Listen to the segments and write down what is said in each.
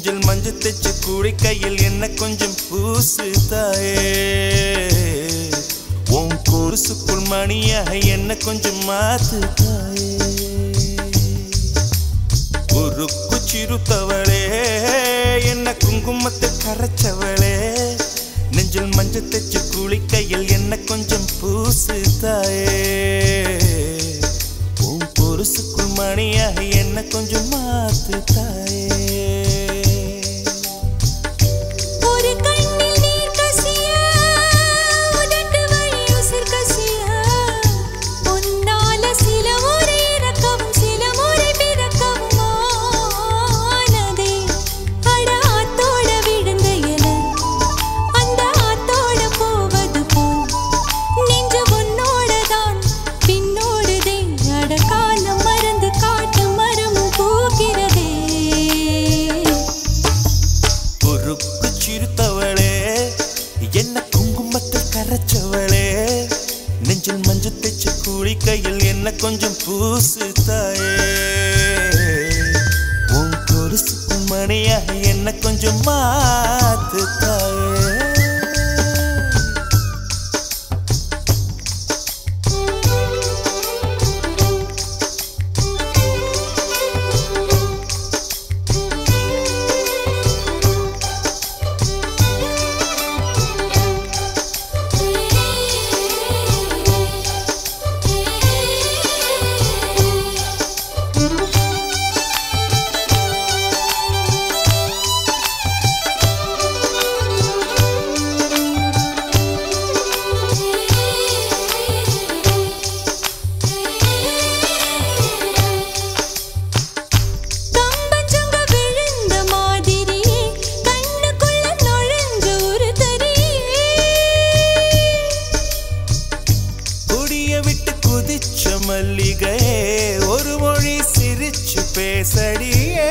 நெஞ்சில் மஞ்சள் தைச்சு கூடி கையில் என்ன கொஞ்சம் பூசு தாயே உன் கொலுசுக்குள் மணியாக என்ன கொஞ்சம் மாத்து தாயே உருக்கு சிறுத்தவளே என்ன குங்குமத்தை கரைச்சவளே நெஞ்சில் மஞ்சள் தைச்சு குளிக்கையில் என்ன கொஞ்சம் பூசு தாயே உன் பொருசுக்குள் மணியாக என்ன கொஞ்சம் மாத்து தாயே ஒரு கண்ணில் நீர் கசிய உதட்டு வழி உசிர் கசிய உன்னால சில முறை இறக்கவும் சில முறை பிறக்கவும் ஆனதே அட ஆத்தோட விழுந்த இல அந்த ஆத்தோட போவது போல் நெஞ்சு உன்னோடதான் பின்னோடுதே அட காலம் மறந்து காட்டு மரமும் பூக்கிறதே உருக்கு சிறுத்தவளே என்ன குங்குமத்தில் கரைச்சவளே நெஞ்சில் மஞ்சள் தைச்சு குளிக்கையில் என்ன கொஞ்சம் பூசு தாயே உன் கொலுசுக்குள் மணியாக என்ன கொஞ்சம் மாத்து தாயே கம்பஞ்சங்க விழுந்த மாதிரியே கண்ணுக்குள்ள நுழைஞ்ச ஒரு தரியே கொடிய விட்டு குதிச்ச மல்லிகையே ஒரு மொழி சிரிச்சு பேசடியே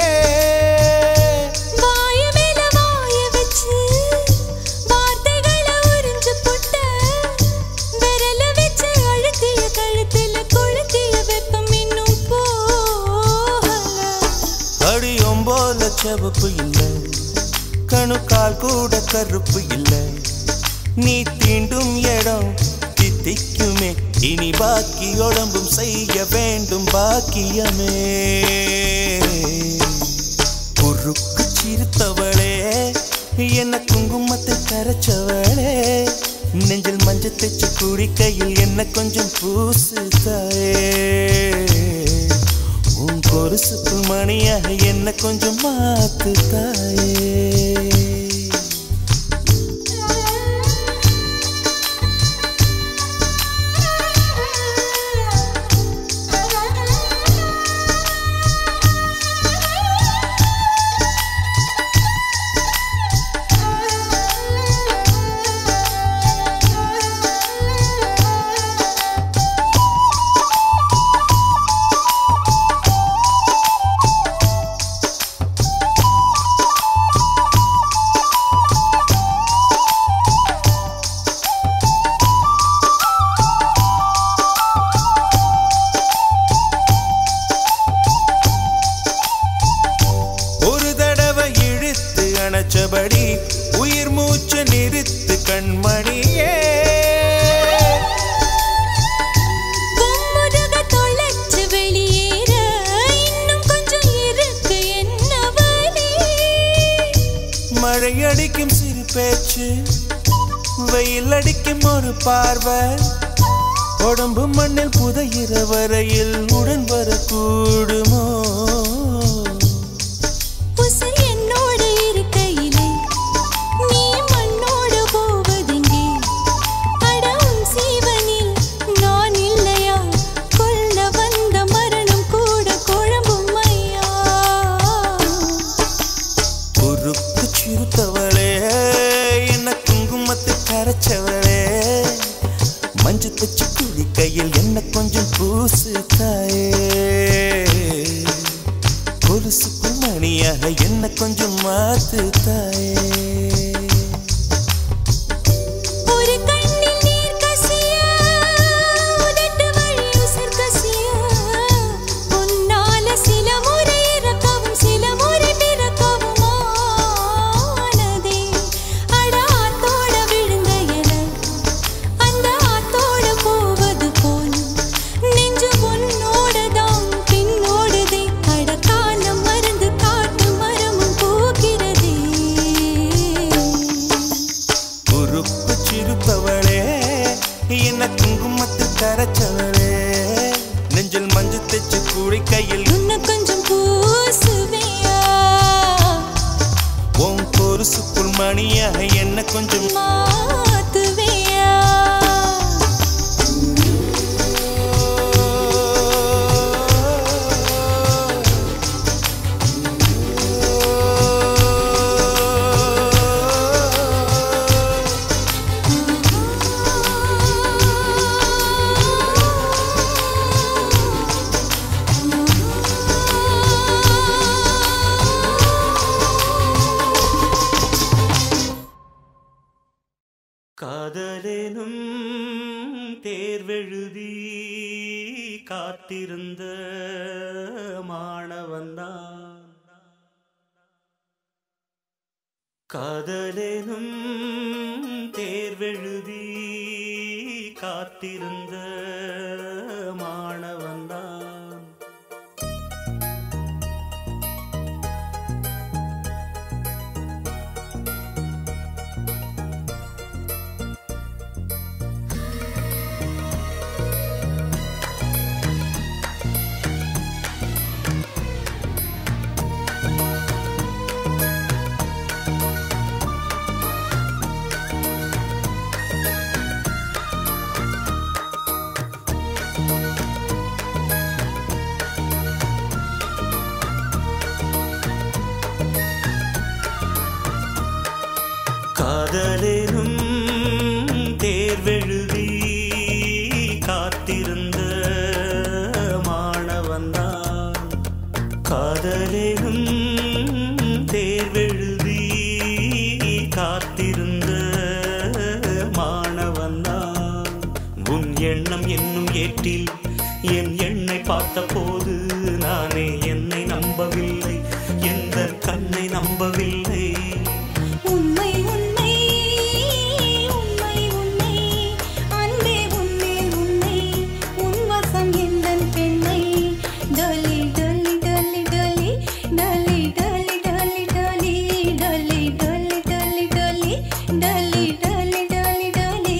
வாய மேல வாய வச்சு வார்த்தைகளை உறிஞ்சு புட்ட விரல வச்சு அழுத்திய கழுத்துல கொளுத்திய வெப்பம் இன்னும் போகல அடியும் போல செவப்பு இல்லை கணுக்கால் கூட கருப்பு இல்லை நீ தீண்டும் இடம் தித்திக்குமே இனி பாக்கி உடம்பும் செய்ய வேண்டும் பாக்கியமே குறுக்கு சிரித்தவளே என்ன குங்குமத்தை கரைச்சவளே நெஞ்சில் மஞ்சள் தைச்சு குடிக்கையில் என்ன கொஞ்சம் பூசு தாயே உன் கொலுசுக்கு மணியாக என்ன கொஞ்சம் மாத்து தாயே ஒரு தடவை இழுத்து அணைச்சபடி உயிர் மூச்சு நிறுத்து கண்மணியே கும்முருக தொலைச்சு வெளியேற இன்னும் கொஞ்சம் இருக்கு என்ன வழி மழை அடிக்கும் சிறு பேச்சு வெயில் அடிக்கும் ஒரு பார்வை உடம்பு மண்ணில் புதையிற வரையில் உடன் வரக்கூடுமோ உசை என்னோடு இருக்கையிலே நீ மண்ணோடு போவதெங்கே அடவும் சீவனில் நான் இல்லையா கொல்ல வந்த மரணம் கூட குழம்பும் ஐயா குறுக்கு சிறுத்தவளே என்ன குங்குமத்தை கரைச்சவளே மஞ்சு தச்சு குடி கையில் என்ன கொஞ்சம் பூசு தாயே கொலுசுக்கு மணியாக என்ன கொஞ்சம் மாத்து தாயே ஒரு கண்ணில் நீர் கசிய உதட்டு வழி உசிர் கசிய உன்னால சில முறை இறக்கவும் சில முறை பிறக்கவும் கொலுசுக்குள் மணியாக என்ன கொஞ்சம் மாத்துவியா காதலேனும் தேர்வெழுதி காத்திருந்த மாணவன்தான் காதலேனும் தேர்வெழுதி காத்திருந்த மாணவன்தான் காதலேனும் தேர்வெழுதி காத்திருந்த மாணவன்தான் காதலேனும் தேர்வெழுதி காத்திருந்த மாணவன்தான் உன் எண்ணம் என்னும் ஏற்றில் என் எண்ணை பார்த்தபோது நானே என்னை நம்பவில்லை எந்த கண்ணை நம்பவில்லை உண்மை உண்மை உண்மை உண்மை அன்பே உண்மை உண்மை உன் வசம் எந்தன் பெண்ணை டொலி டொலி டொலி டொலி டொலி டொலி டொலி டொலி டொலி டொலி டொலி டொலி டொலி டொலி டொலி டொலி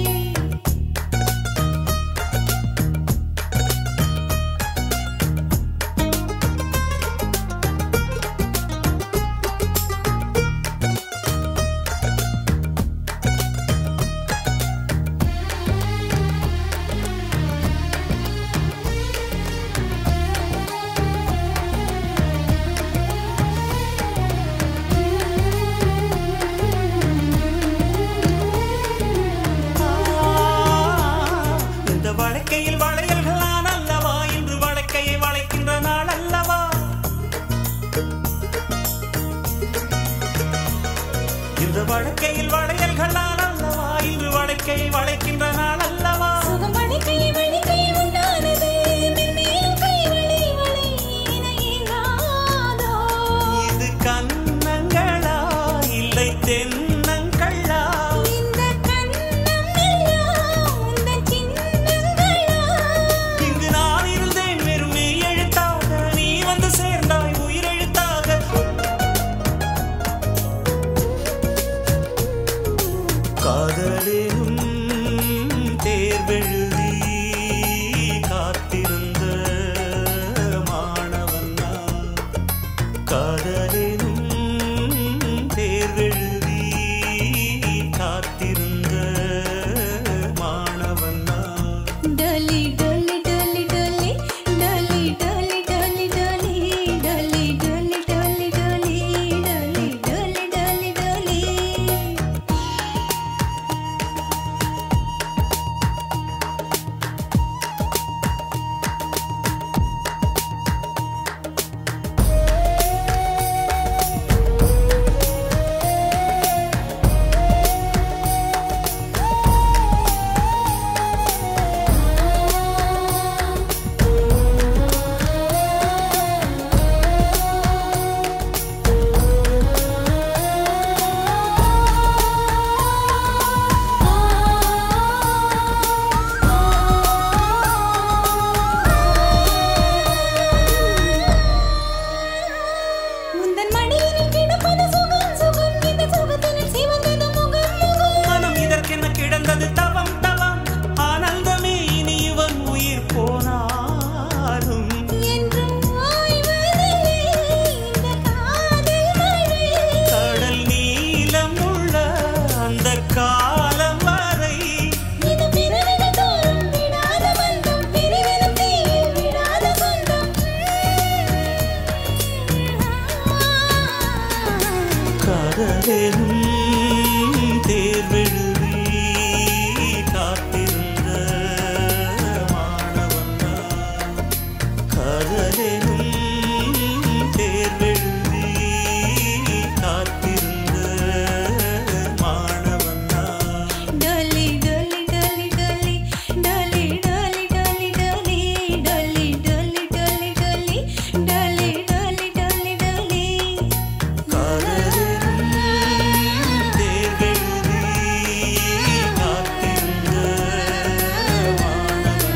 இந்த வழக்கையில் வளையல்கள் நான் அல்லவா இன்று வழக்கையை வளைக்கின்ற நாள் அல்லவா இந்த வழக்கையில் வளையல்கள் நான் அல்லவா இன்று வழக்கையை வளைக்கின்ற நாள் அல்லவா சுகம் வழிக்கை வழிக்கை உண்டானது மென்மேலும் கை வழி வழி இணையாதோ இது கண்ணங்களா இல்லை தென்னங்களா இந்த கண்ணம் எல்லாம் உந்தன் சின்னங்களா இங்கு நான் இருந்தேன் வெறும் மெய் எழுத்தாக நீ வந்து சேர்ந்தாய் உயிரெழுத்தாக காதலேனும் காதலும் தேர்வெழுதி காத்திருந்த மாணவன் காதலும் தேர்வெழுதி காத்திருந்த மாணவன் डोली डोली डोली डोली डोली डोली डोली डोली डोली डोली डोली डोली डोली डोली डोली डोली காதலும் தேர்வெழுதி காத்திருந்த மாணவன்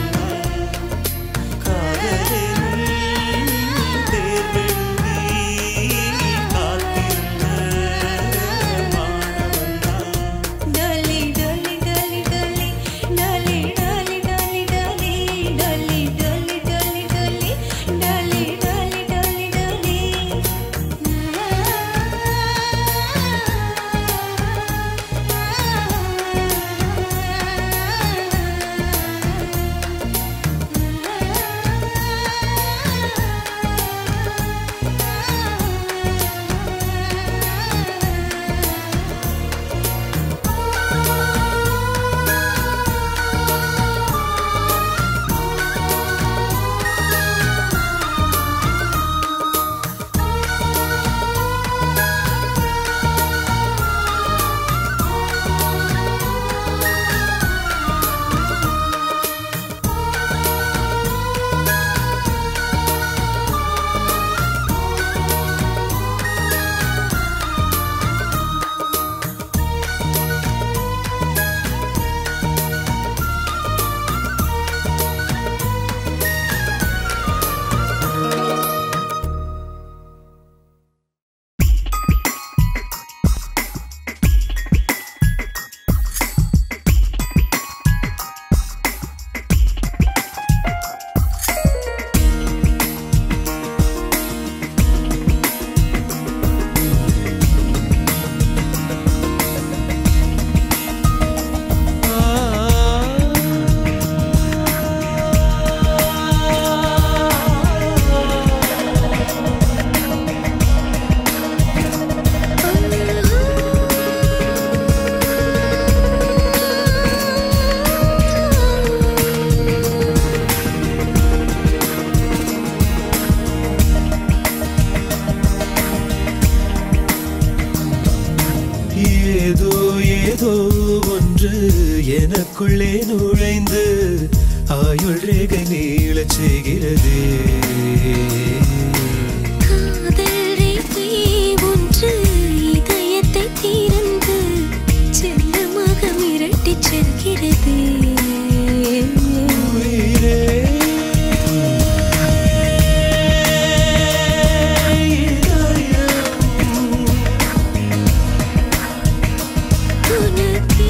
காதலும் தேர்வெழுதி காத்திருந்த மாணவன் डोली डोली डोली डोली डोली डोली डोली डोली डोली डोली डोली डोली डोली डोली डोली ஏதோ ஏதோ ஒன்று எனக்குள்ளே நுழைந்து ஆயுள் ரேகை நீளச் செய்கிறது காதல் ரேகை ஒன்று இதயத்தை திறந்து செல்லமாக மிரட்டிச் செல்கிறது உயிரே இதயம் உனக்கே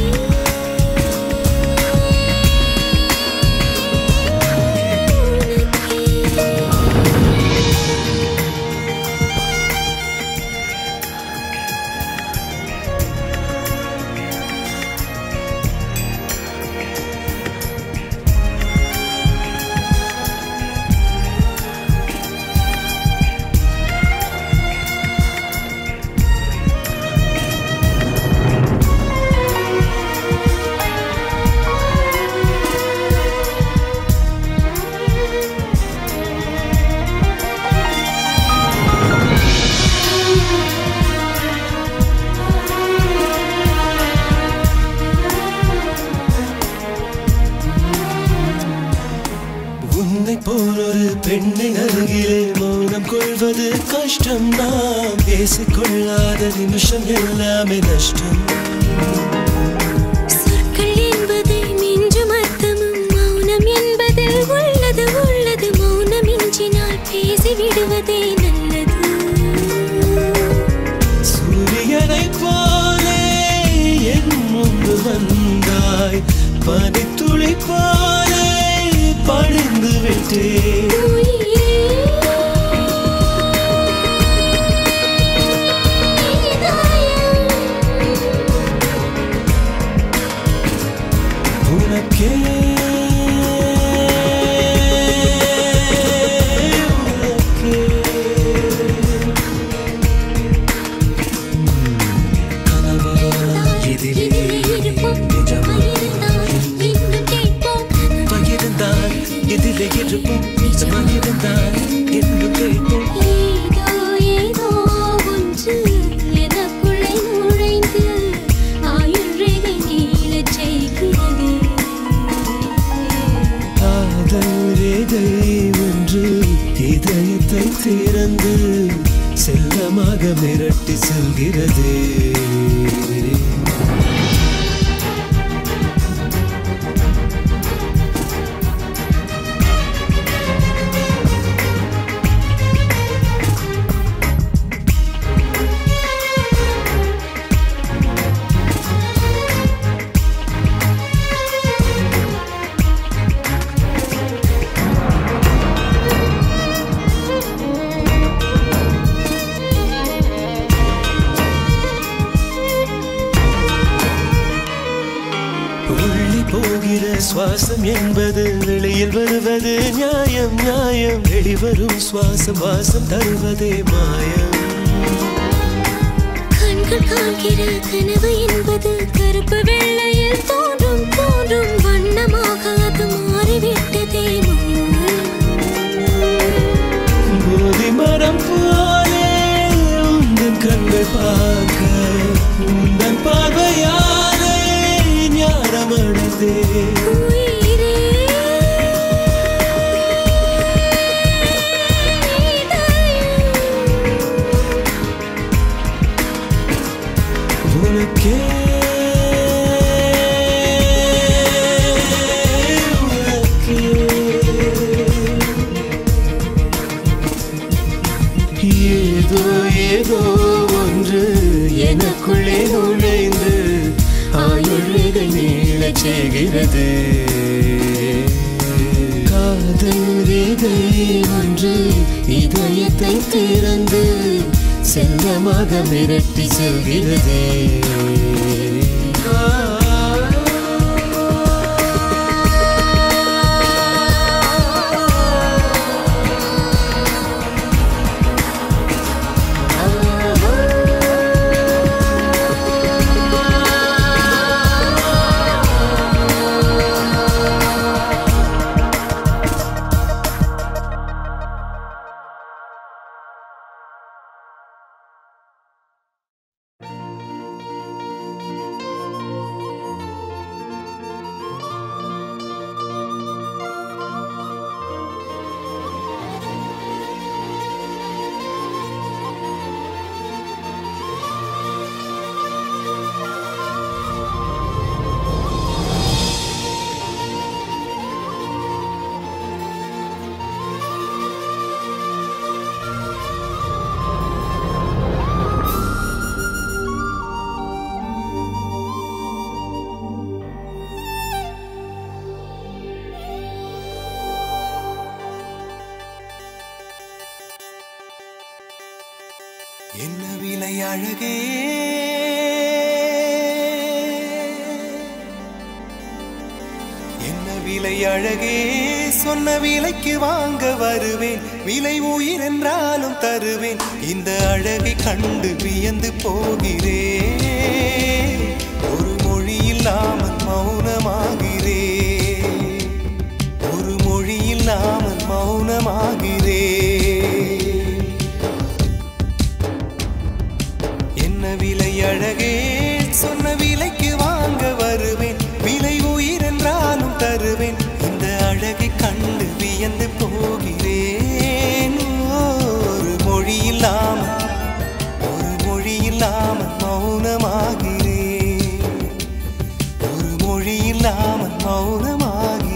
உன்னை போல் ஒரு பெண்ணின் அருகிலே மௌனம் கொள்வது கஷ்டம் நாம் பேசிக்கொள்ளாத நிமிஷம் எல்லாமே நஷ்டம் சொற்கள் என்பதை மிஞ்சும் அர்த்தமும் மௌனம் என்பதில் உள்ளது உள்ளது மௌனம் இன்றினால் பேசி விடுவதே நல்லது சூரியனைப் போலே என் முன்பு வந்தாய் பனித்துளி போலே பணிந்து விட்டேன் உயிரே இதயம் மிரட்டி செல்கிறதே உள்ளி போகிற சுவாசம் என்பது வெளியில் வருவது நியாயம் நியாயம் வெளிவரும் சுவாசம் வாசம் தருவதே மாயம் கண்கள் காண்கிற கனவு என்பது கருப்பு வெள்ளையில் தோன்றும் தோன்றும் வண்ணமாக அது மாறிவிட்டதே போதி மரம் போலே உந்தன் கண்கள் பார்க்க உந்தன் பார்வையாலே ஞானமடைந்தே உயிரே உனக்கே உனக்கே. ஏதோ ஏதோ ஒன்று எனக்குள்ளே நுழைந்து ஆயுள்கள் நீளச் செய்கிறது காதல் ரேகை ஒன்று இதயத்தை திறந்து செல்லமாக மிரட்டி செல்கிறது என்ன விலை அழகே என்ன விலை அழகே சொன்ன விலைக்கு வாங்க வருவேன் விலை உயிர் என்றாலும் தருவேன் இந்த அழகை கண்டு வியந்து போகிறேன் ஒரு மொழி இல்லாமல் மௌனமாகிறேன் ஒரு மொழி இல்லாமல் மௌனமாகிறேன் என்ன விலை அழகே சொன்ன விலைக்கு வாங்க வருவேன் விலை உயிர் என்றாலும் தருவேன் இந்த அழகை கண்டு வியந்து போகிறேன் ஒரு மொழி இல்லாமல் ஒரு மொழி இல்லாமல் மௌனமாகிறேன் ஒரு மொழி இல்லாமல் மௌனமாகிறேன்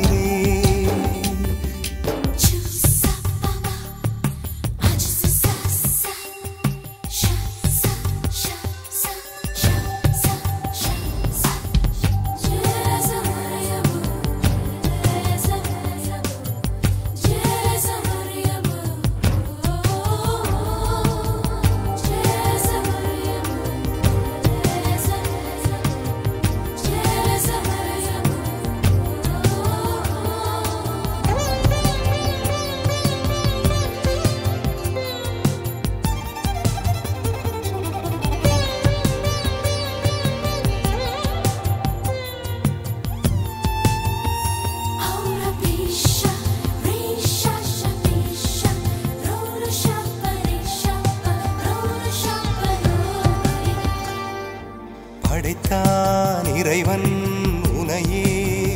படைத்தான் இறைவன் உனையே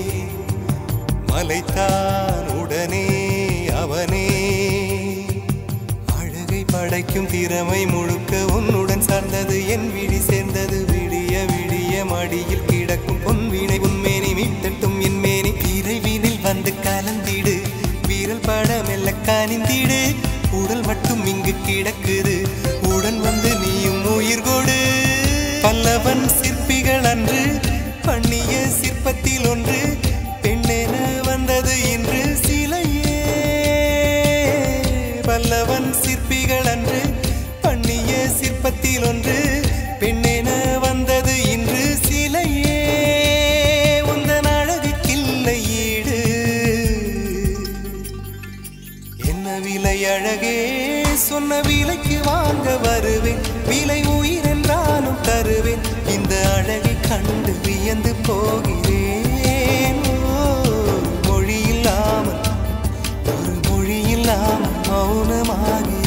மலைத்தான் உடனே அவனே அழகை படைக்கும் திறமை முழுக்க உன்னுடைய கிடக்குது உடன் வந்து நீயும் உயிர் கொடு பல்லவன் சிற்பிகள் அன்று பண்ணிய சிற்பத்தில் ஒன்று பெண்ணென வந்தது இன்று சிலையே பல்லவன் சிற்பிகள் அன்று பண்ணிய சிற்பத்தில் ஒன்று பெண்ணென வந்தது இன்று சிலையே உந்தன் அழகுக்கில்லை ஈடு என்ன விலை அழகே சொன்ன விலைக்கு வாங்க வருவேன் விலை உயிர் என்றாலும் தருவேன் இந்த அழகை கண்டு வியந்து போகிறேன் ஓ, மொழி இல்லாமல் ஒரு மொழி இல்லாமல் மௌனமாகிறேன்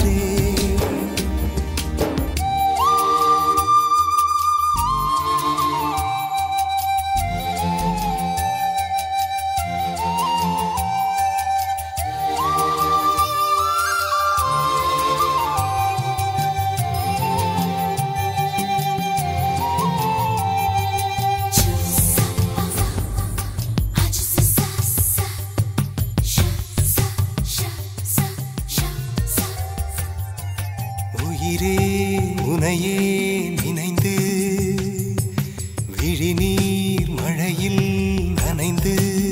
உயிரே உனையே நினைந்து விழிநீர் மழையில் நனைந்து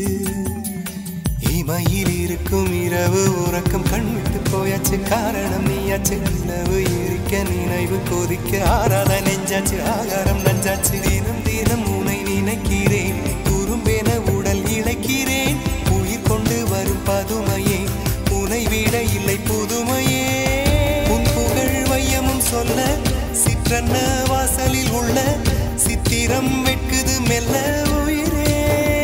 இமையில் இருக்கும் இரவு உறக்கம் கண்விட்டு போயாச்சு காரணம் நீயாச்சு நிலவு எரிக்க நினைவு கொதிக்க ஆறாத நெஞ்சாச்சு ஆகாரம் நஞ்சாச்சு தினம் தினம் உனை நினைக்கிறேன் குறும்பென உடல் இழைக்கிறேன் உயிர் கொண்டு வரும் பதுமையே உனை விட இல்லை புதுமையே உன் புகழ் வையமும் சொல்ல சிற்றன்ன வாசலில் உள்ள சித்திரம் வெட்குது மெல்ல உயிரே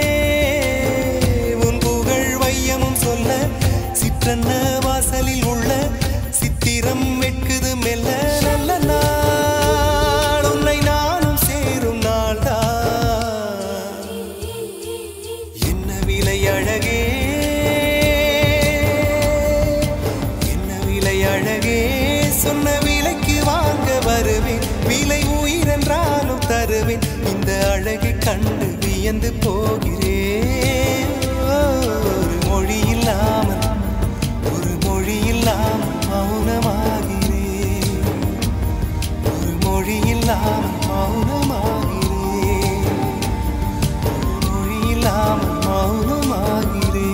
உன் புகழ் வையமும் சொல்ல சிற்றன்ன வாசலில் உள்ள சித்திரம் வெட்குது மெல்ல நல்ல நாள் உன்னை நானும் சேரும் நாள்தான் என்ன விலை அழகே என்ன விலை அழகே சொன்ன விலைக்கு வாங்க வருவேன் விலை உயிர் என்றாலும் தருவேன் இந்த அழகை கண்டு வியந்து போகிறேன் ஓ, ஒரு மொழி இல்லாமல் ஒரு மொழி இல்லாமல் மௌனமாகிறேன் ஒரு மொழி இல்லாமல் மௌனமாகிறேன் ஒரு மொழி இல்லாமல் மௌனமாகிறேன்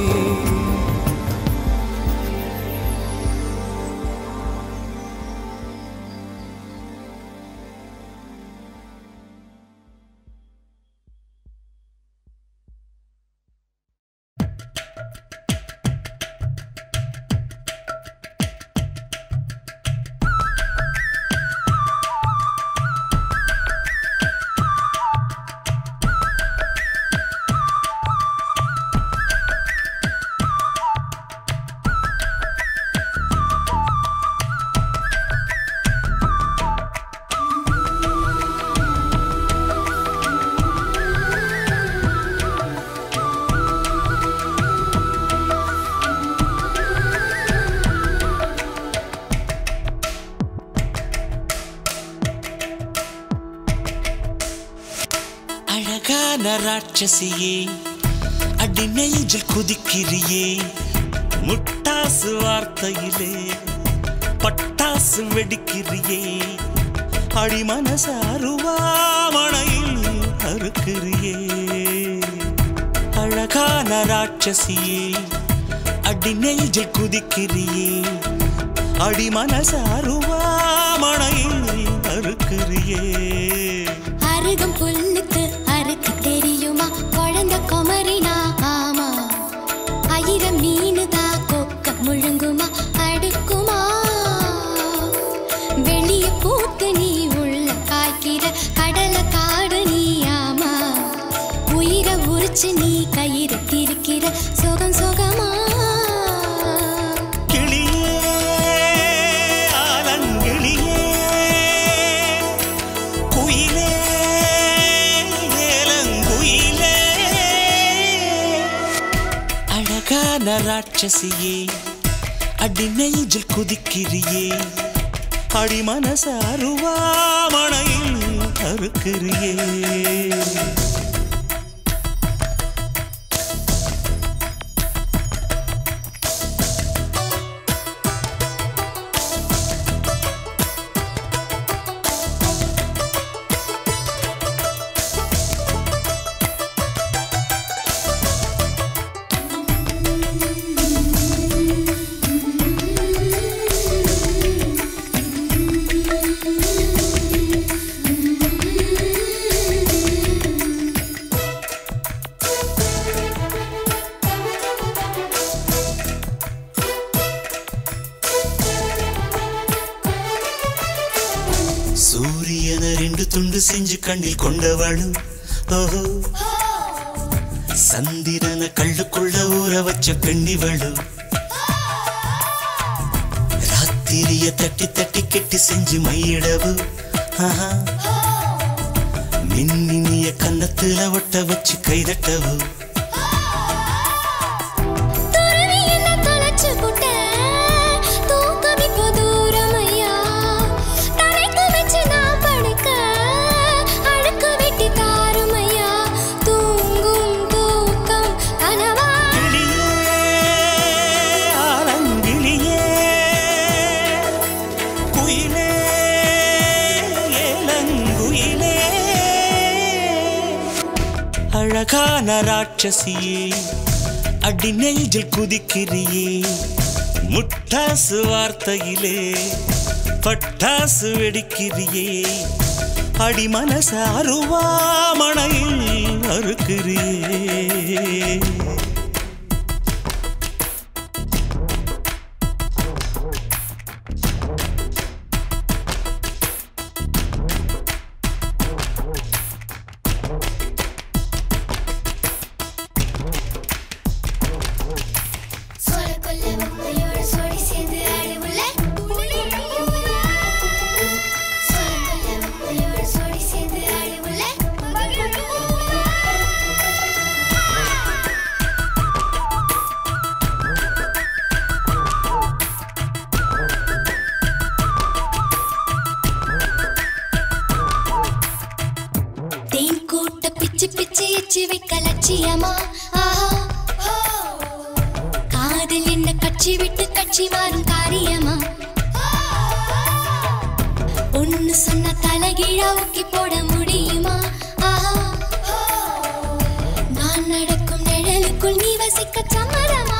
அழகான ராட்சசியே அடி நெஞ்சில் குதிக்கிறியே முட்டாசு வார்த்தையிலே பட்டாசு வெடிக்கிறியே அடி மனச அருவாமணையில் அறுக்கிறியே அழகான ராட்சசியே அடி நெஞ்சில் குதிக்கிறியே அடி மனச அருவாமணையில் அறுக்கிறியே அருகம் புல்லுக்கு அறுக்க தெரியுமா குழந்தை குமரினா ஆமா ஆயிரம் மீனுதா கொக்க முழுங்குமா அடுக்குமா வெளிய பூத்து நீ உள்ள காய்க்கிற கடல காடு நீ ஆமா உயிரை உரிச்சு நீ கயிறு திரிக்கிற சுகம் சுகமா கிளியே ஆலங்கிளியே குயிலே ஏலங்குயிலே அழகான ராட்சசியே அடி நெஞ்சில் குதிக்கிறியே அடி மனச அருவாமணையில் அறுக்கிறியே என ரெண்டு துண்டு செஞ்சு கண்ணில் கொண்டவளு ஓஹோ சந்திரன கள்ளுக்குள்ள ஊற வச்ச பெண்ணிவளு ராத்திரிய தட்டி தட்டி கெட்டி செஞ்சு மையிடவு ஆஹா. மின்னினிய கன்னத்துல ஒட்ட வச்சு கைதட்டவு துறவி என்ன தொலைச்சு புட்ட தூக்கம் இப்போ தூரமையா தலைக்கு வச்சு நான் படுக்க அழுக்கு வெட்டி தாருமையா தூங்கும் தூக்கம் கனவா கிளியே, ஆலங்கிளியே, குயிலே, ஏலங்குயிலே. அழகான ராட்சசியே அடி நெஞ்சில் குதிக்கிறியே முட்டாசு வார்த்தையிலே பட்டாசு வெடிக்கிறியே அடி மனச அருவாமணையில் அறுக்கிறியே சோளக்கொல்ல முட்டையோட சோடி சேர்ந்து ஆடு உள்ள சோளக்கொல்ல முட்டையோட சோடி சேர்ந்து ஆடு உள்ள தேன் கூட்ட பிச்சு பிச்சு எச்சு வைக்க லட்சியமா ஆஹா காதல் என்ன கட்சி விட்டு கட்சி மாறும் காரியமா ஒன்னு சொன்ன தலைகீழா ஊக்கி போட முடியுமா ஆஹா நான் நடக்கும் நிழலுக்குள் நீ வசிக்க சம்மதமா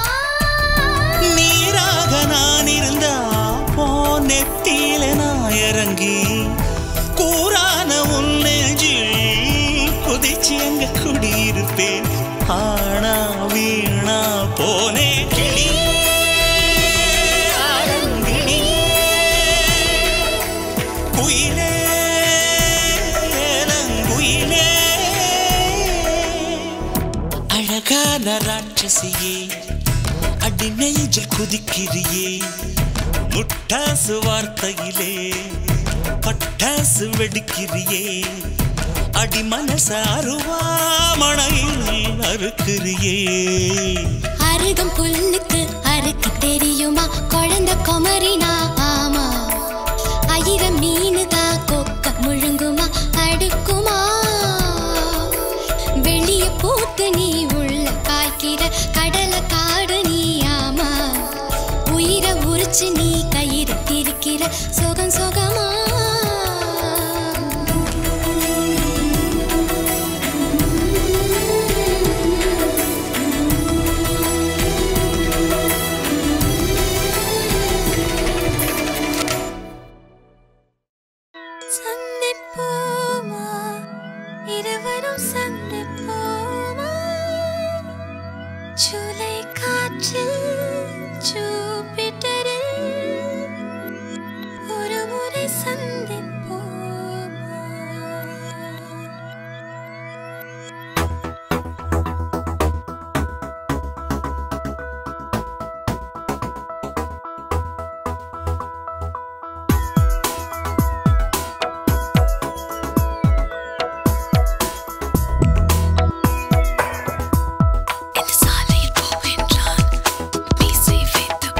நீராக நான் இருந்தா போ நெத்தியில நான் இறங்கி கூறான உன் நெஞ்சில் குதிச்சு அங்க குடியிருப்பேன் ஆனா வீணா போனே கிளி ஆலங்கிளியே, குயிலே, ஏலங்குயிலே. அழகான ராட்சசியே அடி நெஞ்சில் குதிக்கிறியே முட்டாசு வார்த்தையிலே பட்டாசு வெடிக்கிறியே அடி மனச அருவாமணையில் அறுக்கிறியே அருகம் புல்லுக்கு அறுக்க தெரியுமா குழந்தை குமரினா ஆமா ஆயிரம் மீனுதா கொக்க முழுங்குமா அடுக்குமா வெளிய பூத்து நீ உள்ள காய்க்கிற கடலை காடு நீ ஆமா உயிரை உரிச்சு நீ கயிறு திரிக்கிற சுகம் சுகமா சந்திப்போமா இருவரும் சந்திப்போமா ஜூலை காற்றில் ஜூபிட்டரில் ஒரு முறை சந்திப்போமா இந்த சாலையில் போகின்றான் மீசை வைத்த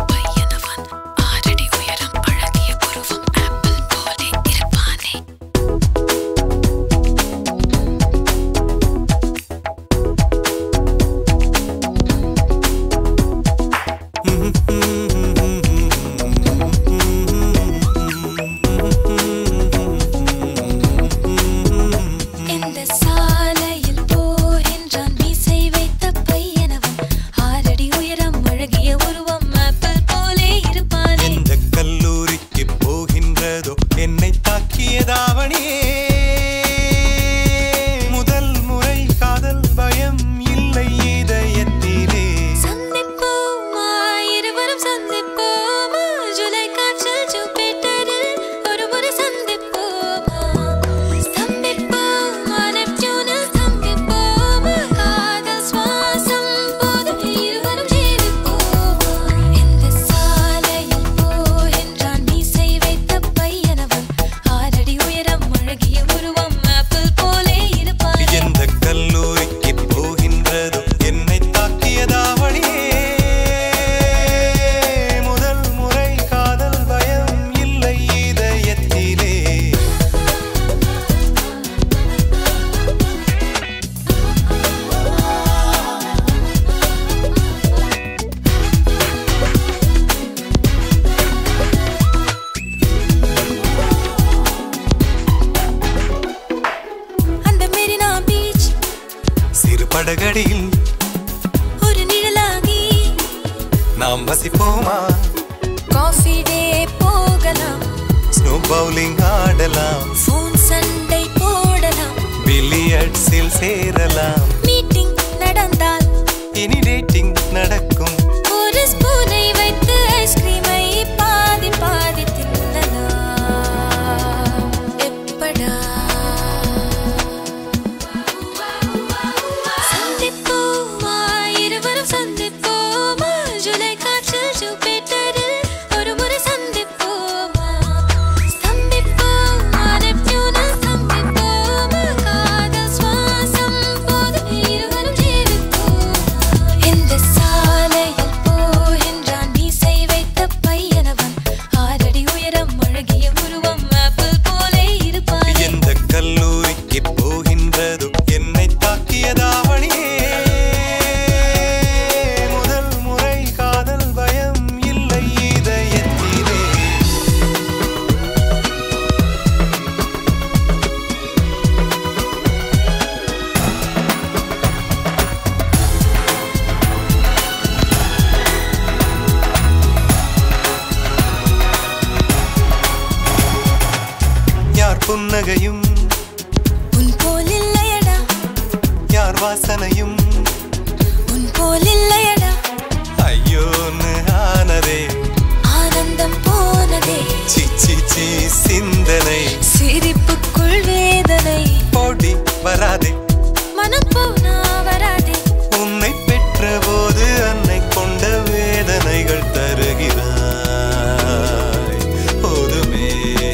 படகடியில் ஒரு நிழலாகி நாம் வசிப்போமா காஃபி டே போகலாம் ஸ்னோ பவுலிங் ஆடலாம் ஃபோன் சண்டை போடலாம் பில்லியட்ஸில் சேரலாம் மீட்டிங் நடந்தால் இனி டேட்டிங் நடக்கும் ஒரு ஸ்பூனை வைத்து ஐஸ்கிரீமை பாதி பாதி தின்னலாம் எப்படா சந்திப்போமா இருவரும் சந்திப்போமா ஜூலை காற்றில் ஜூபிட்டரில் ஒரு முறை சந்திப்போமா ஸ்தம்பிப்போமா நெப்டியூனில் ஸ்தம்பிப்போமா காதல் சுவாசம் போது இருவரும் ஜீவிப்போமா இந்த சாலையில் போகின்றான் மீசை வைத்த பையனவன் ஆறடி உயரம் அழகிய உருவம் ஆப்பிள் போலே இருப்பான் எந்த கல்லூரிக்கு போகின்றதோ என்னை தாக்கியதாவணியே முதல் முறை காதல் பயம் இல்லை இதயத்திலே யார் புன்னகையும் உன் போல் இல்லையடா யார் வாசனையும் உன் போல் இல்லையடா ஐயோன்னு ஆனதே ஆனந்தம் போனதே சி சி சி சிந்தனை சிரிப்புக்குள் வேதனை ஓடி வராதே மனம் போனா வராதே உன்னை பெற்ற போது அன்னை கொண்ட வேதனைகள் தருகிறாய் போதுமே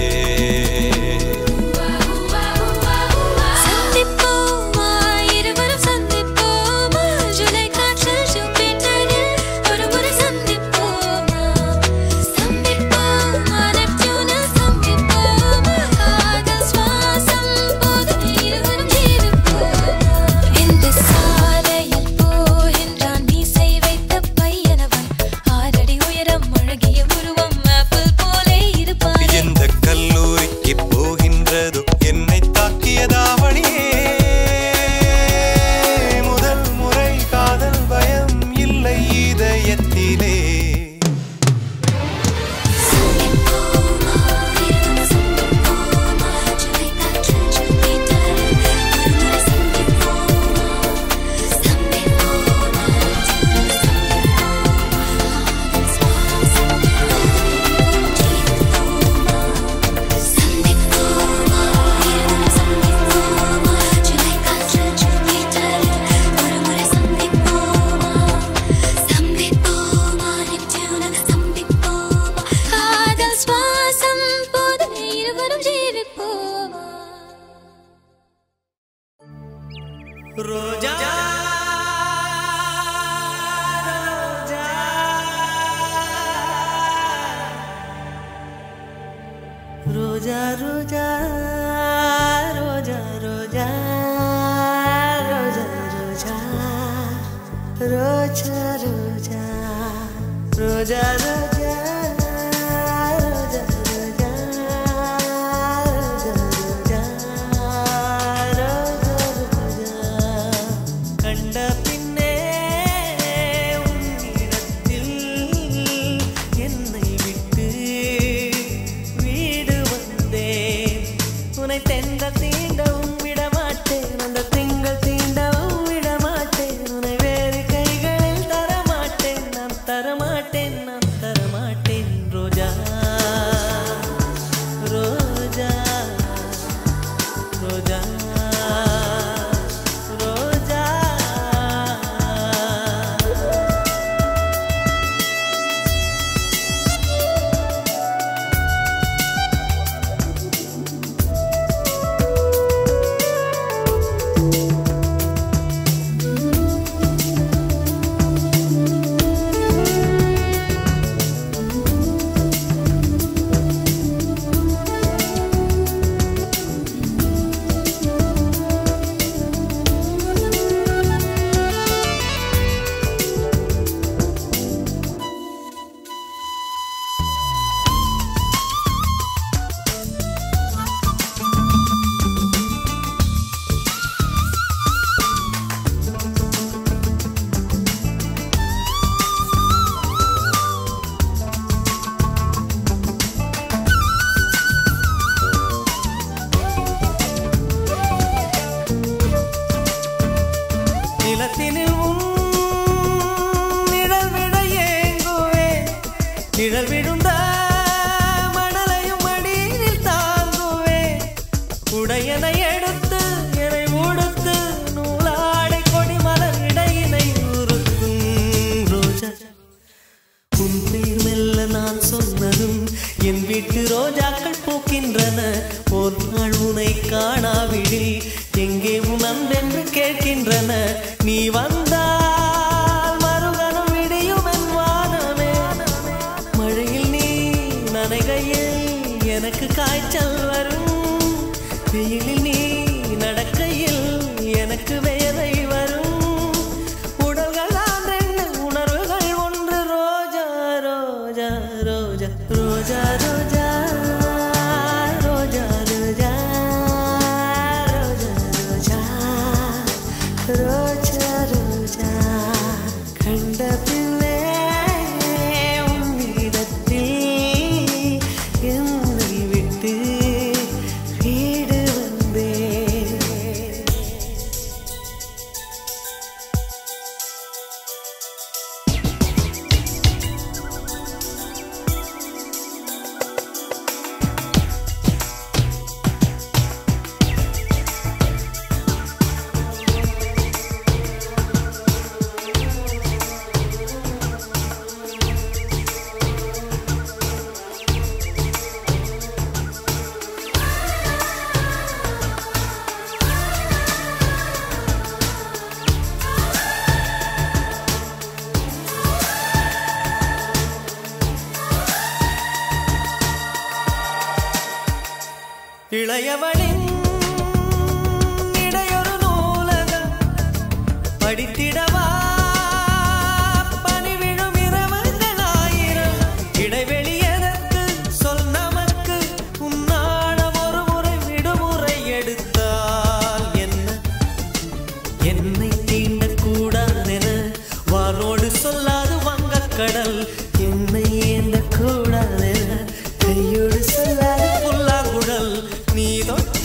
சந்திப்போமா இருவரும் சந்திப்போமா ஜூலை காற்றில் ஜூபிட்டரில் ஒரு முறை சந்திப்போமா ஸ்தம்பிப்போமா நெப்டியூனில் ஸ்தம்பிப்போமா காதல் சுவாசம் போது இருவரும் ஜீவிப்போமா இந்த சாலையில் போகின்றான் மீசை வைத்த பையனவன் ஆறடி உயரம் அழகிய உருவம் ஆப்பிள் போலே இருப்பான் எந்த கல்லூரிக்கு போகின்றதோ என்னை தாக்கியதாவணியே முதல் முறை காதல் பயம் இல்லை இதயத்திலே காதல் சுவாசம் போது இருவரும் ஜீவிப்போமா ரோஜா ரோஜா ரோஜா ரோஜா ரோஜா ரோஜா ரோஜா ரோஜா ரோஜா ரோஜா ரோஜா ரோஜா ரோஜா ரோஜா ரோஜா ரோஜா கண்ட பின்னே உன்னிடத்தில் என்னை விட்டு வீடு வந்தேன் உன்னை தெந்த தீண்டவும் விடமாட்டேன் அந்த திங்கள் தீண்டவும் விடமாட்டேன் உன்னை வேறு கைகளில் தரமாட்டேன் நான் தரமாட்டேன் நான் தரமாட்டேன் ரோஜா ரோஜா ரோஜா ரோஜா உடையனை எடுத்து என்னை உடுத்து நூலாடை கொடி மலர் இடையினை உறுத்தும் ரோஜா உன் பேர் மெல்ல நான் சொன்னதும் என் வீட்டு ரோஜாக்கள் பூக்கின்றன ஒரு நாள் உனை காணாவிடில் எங்கே உன் அன்பென்று கேட்கின்றன நீ வந்தால் மறுகணம் விடியும் என் வானமே மழையில் நீ நனைகையில் எனக்கு காய்ச்சல் வரும் வெயிலில் நீ நடக்கையில் எனக்கு வேலை வரும் உடல்கள் தான் ரெண்டு உணர்வுகள் ஒன்று ரோஜா ரோஜா ரோஜா ரோஜா ரோஜா ரோஜா ரோஜா ரோஜா ரோஜா ரோஜா ரோஜா கண்ட பிள்ளை உன்னிடத்தில் என்னை விட்டு வீடு வந்தேன் இளையவளின் இடையொரு நூலகம் படித்திடவா பணிவிழும் இரவுகள் ஆயிரம் இடைவெளி எதற்கு சொல் நமக்கு உன்னாடம் ஒரு முறை விடுமுறை எடுத்தால் என்ன என்னை தீண்டக்கூடாதென வானோடு சொல்லாது வங்கக்கடல் என்னை ஏந்த கூடாதென கையோடு சொல்லாது புல்லாங்குழல் நீ தொட்ட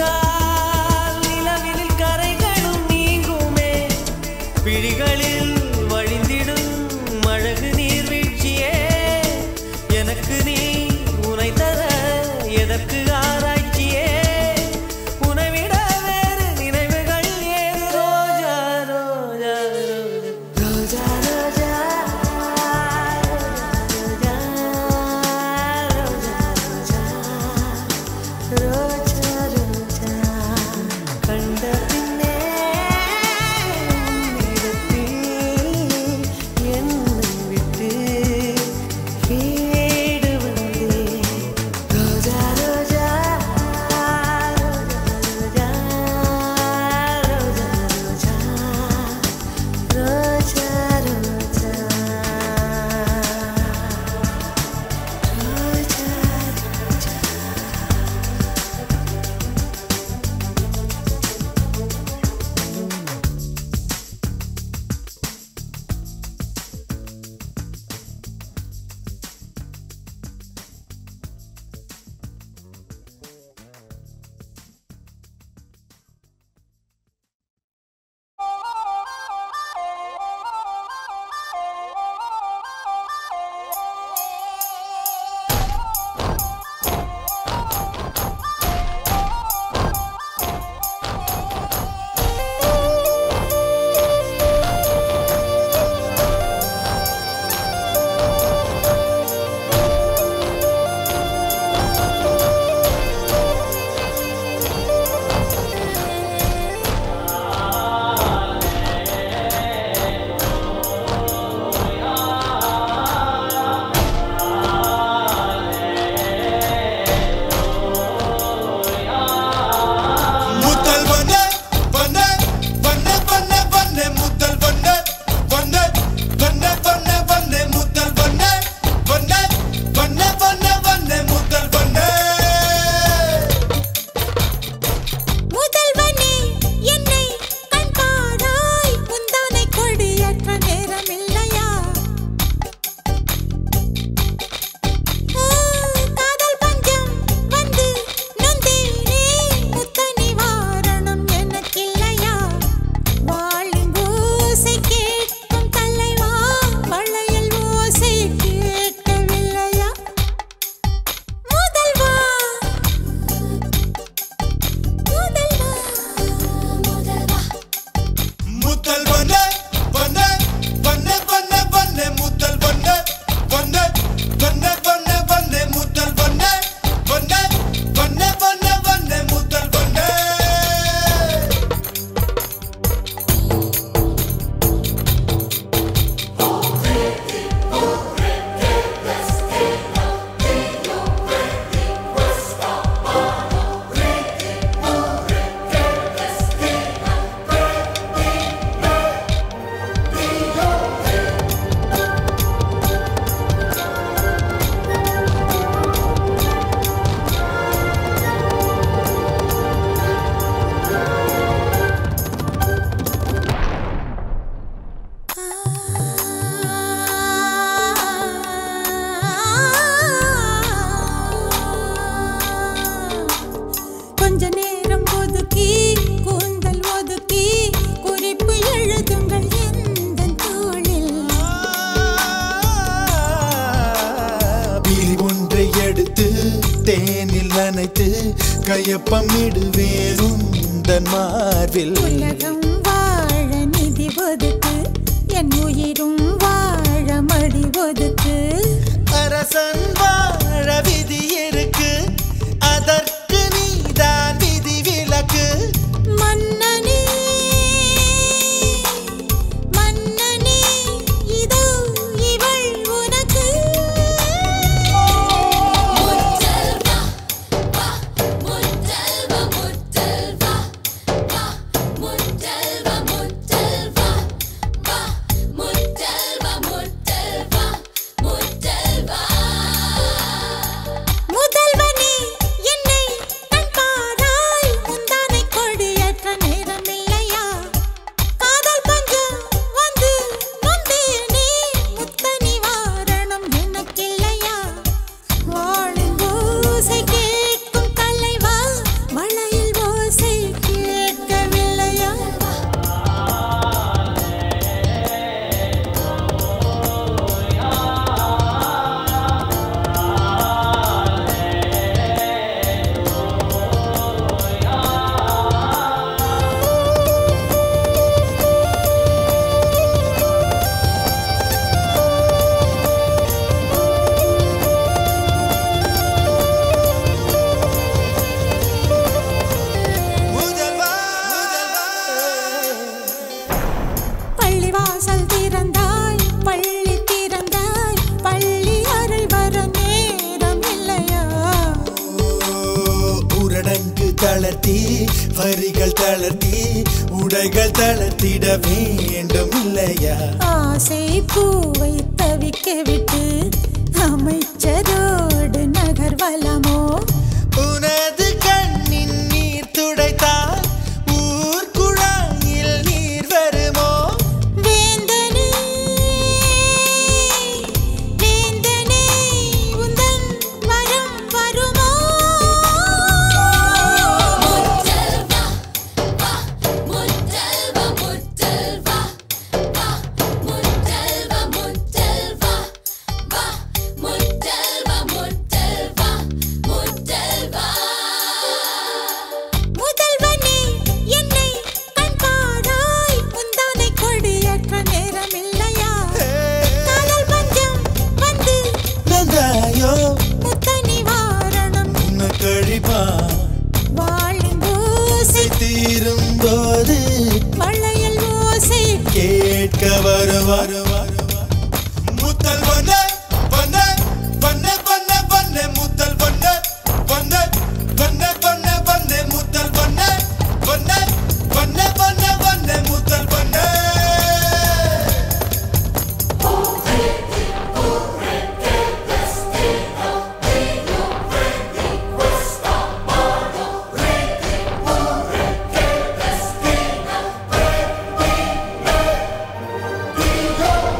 ஒதுக்கி கூந்தல் ஒதுக்கி குறிப்பு எழுதுங்கள் எந்தன் தோளில் பிரி ஒன்றை எடுத்து தேனில் நனைத்து கையப்பமிடுவேன் உந்தன் மார்பில் உலகம் வாழ நிதி ஒதுக்கு என் உயிரும் வாழ மடி ஒதுக்கு அரசன் வாழ விதி இருக்கு அதற்கு நீதான் விதி விலக்கு மன்னனே மன்னனே இதோ இவள் உனக்கு முத்தல்வா வா முத்தல்வா முத்தல்வா வா முத்தல்வா முத்தல்வா வா முத்தல்வா முத்தல்வா முத்தல்வா முதல்வனே என்னை கண் பாராய் முந்தானை கொடியேற்ற நேரமில்லையா காதல் பஞ்சம் வந்து நொந்தேனே முத்த நிவாரணம் எனக்கில்லையா வாழின் ஓசை கேட்கும் தலைவா மழையில் ஓசை கேட்கவில்லையா முதல்வா முதல்வா பள்ளிவாசல் திறந்தாய் பள்ளி திறந்தாய் பள்ளி அறை வர நேரம் இல்லையா உரடங்கு தளர்த்தி வரிகள் தளர்த்தி உடைகள் தளர்த்திட வேண்டும் இல்லையா ஆசை பூவை தவிக்க விட்டு அமைச்சரோடு நகர்வலமோ உனது கண்ணின் நீர் துடைத்தால் ஊர் குழாயில் நீர் வருமோ வேந்தனே வேந்தனே உந்தன் வரம் வருமோ முத்தல்வா வா முத்தல்வா முத்தல்வா வா முத்தல்வா முத்தல்வா வா முத்தல்வா முத்தல்வா முத்தல்வா முதல்வனே என்னை கண் பாராய் முந்தானை கொடியேற்ற நேரமில்லையா காதல் பஞ்சம் வந்து நந்தாயோ முத்த நிவாரணம் உன்னை கழிப்பா வாழின் ஓசை தீரும் போது மழையில் ஓசை கேட்க வருவார் முத்தல் வண்ண வண்ண வண்ண வண்ண வண்ண முத்தல் வண்ண வண்ண வண்ண வண்ண வண்ண முத்தல் வண்ண வண்ண வண்ண வண்ண வண்ண முத்தல் வண்ண முத்தல்வா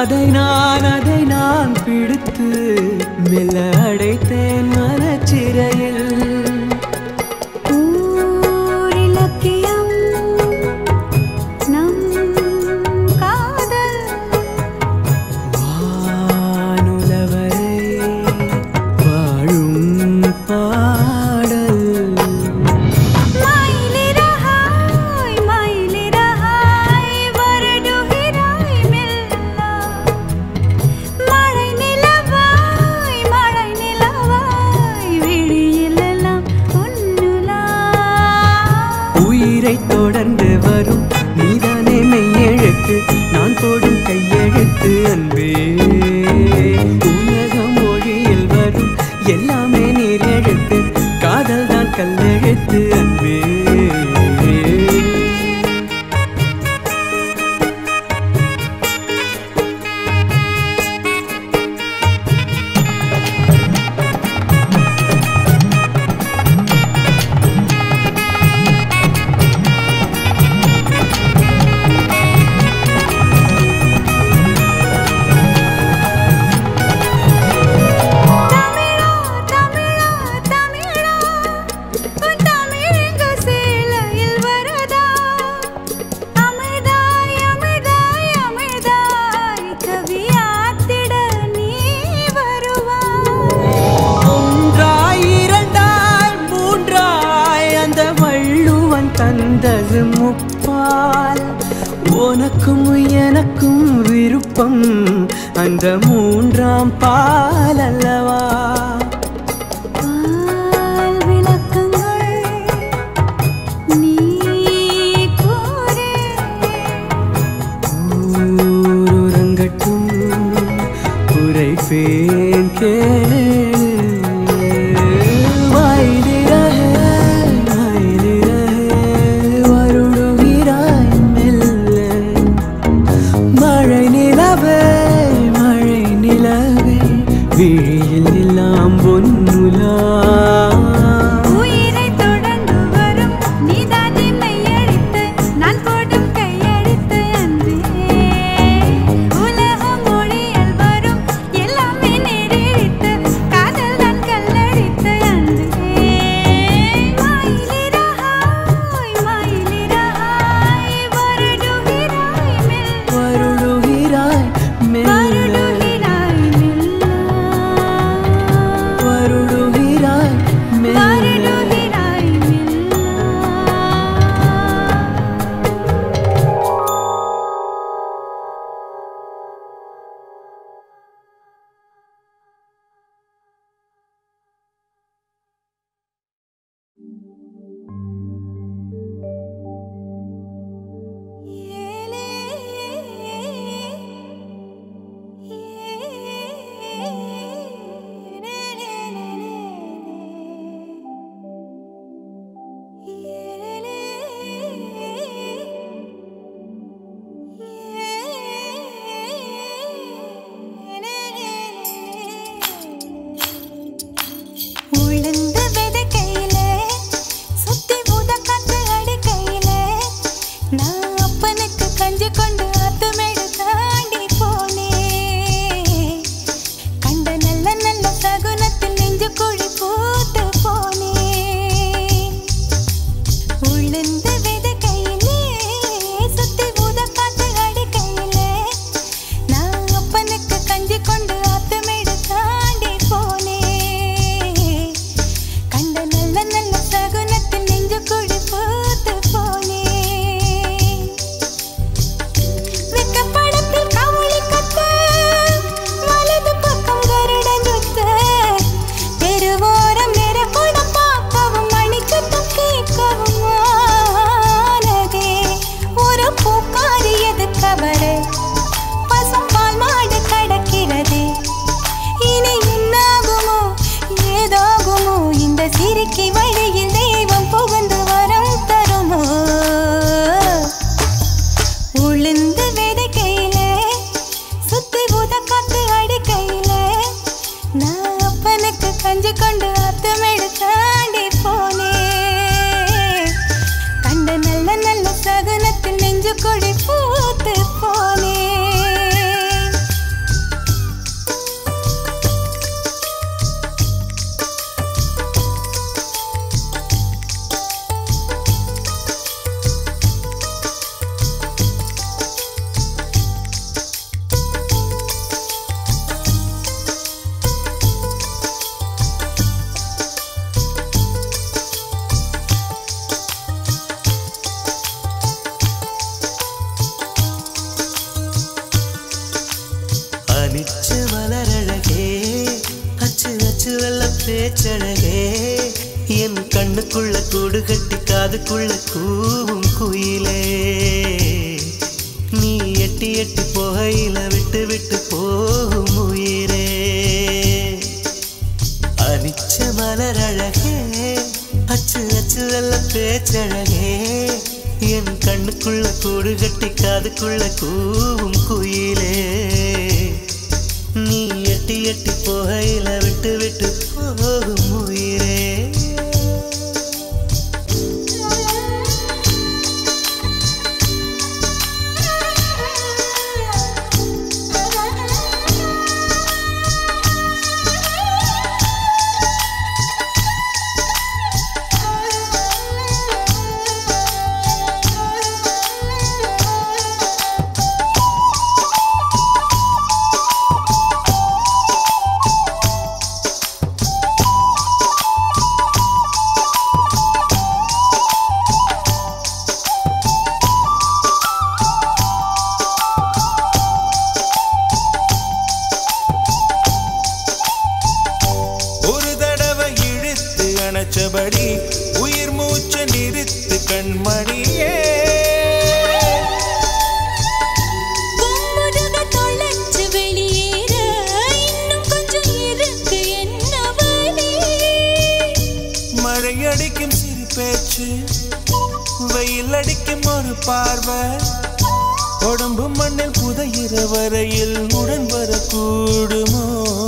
அதை நான் அதை நான் பிடித்து மெல்ல அடைத்தேன் மனச்சிறையில் ஊரிலக்கியம் நம் காதல் வானுலவரை வாழும் பாடல் மயிலிறகாய் மயிலிறகாய் வருடுகிறாய் மெல்ல மழை நிலவாய் மழை நிலவாய் விழியிலெல்லாம் உன்னுலா உயிரை தொடர்ந்து வரும் நீதானே மெய்யெழுத்து நான் போடும் கையெழுத்து அன்பே உலக மொழியில் வரும் எல்லாமே நீர் எழுத்து காதல் தான் கல்லெழுத்து அன்பே தமிழா தமிழா தமிழா உன் தமிழெங்க சேலையில் வரதா அமிர்தாய் அமிர்தாய் அமிர்தாய் கவியாத்திட நீ வருவாய் ஒன்றாய் இரண்டாய் மூன்றாய் அந்த வள்ளுவன் தந்தது முப்பால் உனக்கும் எனக்கும் விருப்பம் அந்த மூன்றாம் பால் அல்லவா பால் விளக்கங்கள் நீ கூறு ஊருறங்கட்டும் உரைப்பேன் கேளு மயிலிறகே, மயிலிறகே, வருடுகிறாய் மெல்ல. மழை நிலவே மழை நிலவே விழியில் எல்லாம் பொன்னுலா உயிரை தொடர்ந்து வரும் நீதானே மெய்யெழுத்து நான் போடும் கையெழுத்து அன்பே உலக மொழியில் வரும் எல்லாமே நேரெழுத்து காதல் தான் கல்லெழுத்து அன்பே மயிலிறகாய் மயிலிறகாய் வருடுகிறாய் மெல்ல வருடுகிறாய் மெல்ல வருடுகிறாய் மெல்ல வருடுகிறாய் மெல்ல வருடுகிறாய் மெல்ல உளுந்து விதைக்கையிலே, சுத்தி ஊத காத்து அடிக்கையிலே, நான் அப்பனுக்கு கஞ்சி கொண்டு ஆத்துமேடு தாண்டி போனேன். கண்ட நல்ல நல்ல சகுனத்தில் நெஞ்சு குழி பூத்து போனேன். உளுந்து விதைக்கையிலே, சுத்தி ஊத காத்து அடிக்கையிலே, நான் அப்பனுக்கு கஞ்சி கொண்டு ஆத்துமேடு தாண்டி போனேன். கண்ட நல்ல நல்ல சகுனத்தில் நெஞ்சு குழி பூத்து போனேன். வெக்கப்படத்தில் கவுளி கத்த, வலது பக்கம் கருடன் சுத்த, தெருவோரம் நெருப்புடன் பார்க்கவும், மணிச்சத்தம் கேட்கவும் பேச்சழகே என் கண்ணுக்குள்ள கூடு கட்டி காதுக்குள்ள கூவும் குயிலே நீ எட்டி எட்டி போகையில விட்டு விட்டு போகும் உயிரே அனிச்ச மலர் அழகே அச்சு அச்சு வெள்ள பேச்சழகே என் கண்ணுக்குள்ள கூடு கட்டி காதுக்குள்ள கூவும் குயிலே நீ எட்டி எட்டி போகையில விட்டு விட்டு போகும் உயிரே ஒரு தடவை இழுத்து அணைச்சபடி உயிர் மூச்ச நிறுத்து கண்மணியே கும்முருக தொலைச்சு வெளியேற இன்னும் கொஞ்சம் இருக்கு என்ன வழி மழை அடிக்கும் சிறு பேச்சு வெயில் அடிக்கும் ஒரு பார்வை உடம்பு மண்ணில் புதையிற வரையில் உடன் வரக்கூடுமோ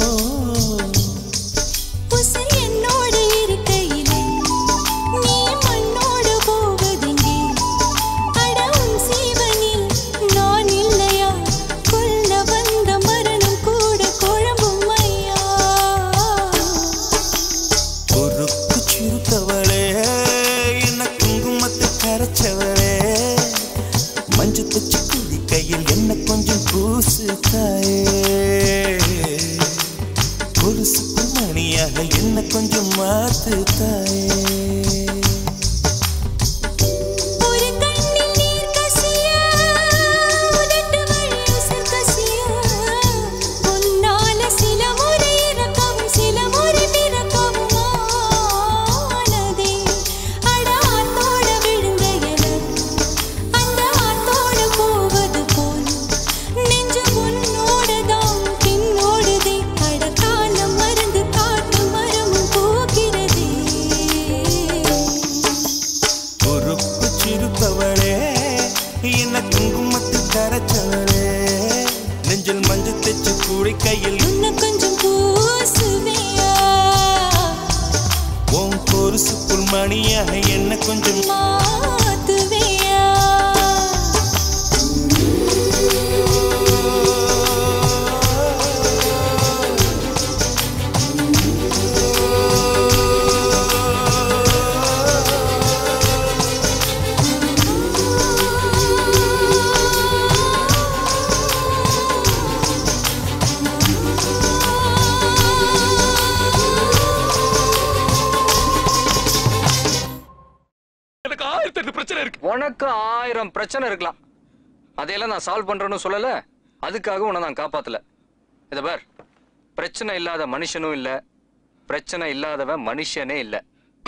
உசை என்னோடு இருக்கையிலே நீ மண்ணோடு போவதெங்கே அட உன் சீவனில் நான் இல்லையா கொல்ல வந்த மரணம் கூட குழம்பும் ஐயா பொறுப்பு சிறுத்தவளே என்ன குங்குமத்தை கரைச்சவளே மஞ்சு தச்சு குடி கையில் என்ன கொஞ்சம் பூசு தாயே கொலுசுக்கு மணியாக என்ன கொஞ்சம் மாத்து தாயே ஒரு கண்ணில் நீர் கசியா உதட்டு வழி உசர் கசியா உன்னால சில முறை இறக்கவும் சில முறை பிறக்கவும் ஆனதே அட ஆத்தோட விழுந்த எனக்கு அந்த ஆத்தோட போவது போல் நெஞ்சு உன்னோட தான் பின்னோடுதே அட காலம் மறந்து காட்டு மரமும் போகிறதே பொறுப்பு சிறுத்தவளே என்ன குங்குமத்தை கரைச்சவளே நெஞ்சில் மஞ்சள் தைச்சு கூடி கையில் உன்னை கொஞ்சம் பூசுவியா உன் பொருசுக்குள் மணியாக என்ன கொஞ்சம் மாத்துவியா எனக்கு ஆயிரத்தி எட்டு பிரச்சனை இருக்கு உனக்கு ஆயிரம் பிரச்சனை இருக்கலாம் அதையெல்லாம் நான் சால்வ் பண்றேன்னு சொல்லல அதுக்காக உன்னை நான் காப்பாத்தல இத பார் பிரச்சனை இல்லாத மனுஷனும் இல்ல பிரச்சனை இல்லாதவன் மனுஷனே இல்ல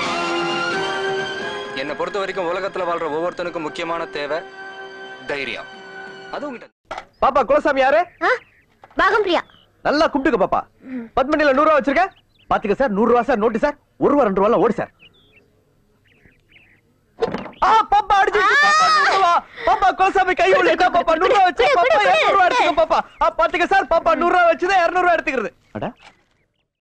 என்னை பொறுத்த வரைக்கும் உலகத்துல வாழ்ற ஒவ்வொருத்தனுக்கும் முக்கியமான தேவை தைரியம் அது உங்ககிட்ட பாப்பா குலசாமி யாரு பாகம் பிரியா நல்லா கும்பிட்டுக்க பாப்பா பத்மனில நூறு ரூபா வச்சிருக்க பாத்துக்க சார் நூறு ரூபா சார் நோட்டு சார் ஒரு ரூபா ரெண்டு ரூபா ஓடு சார் ஆ பாப்பா அடிச்சு பாப்பா, பாப்பா குலசாமி கை விழுந்தா பாப்பா நூறு ரூபா வச்சு குடு, பாப்பா குடு, இருநூறு ரூபா குடு. எடுத்துக்க பாப்பா ஆ, பாத்துக்க சார் பாப்பா நூறு ரூபா வச்சுதான் இருநூறு ரூபா எடுத்துக்கிறது அட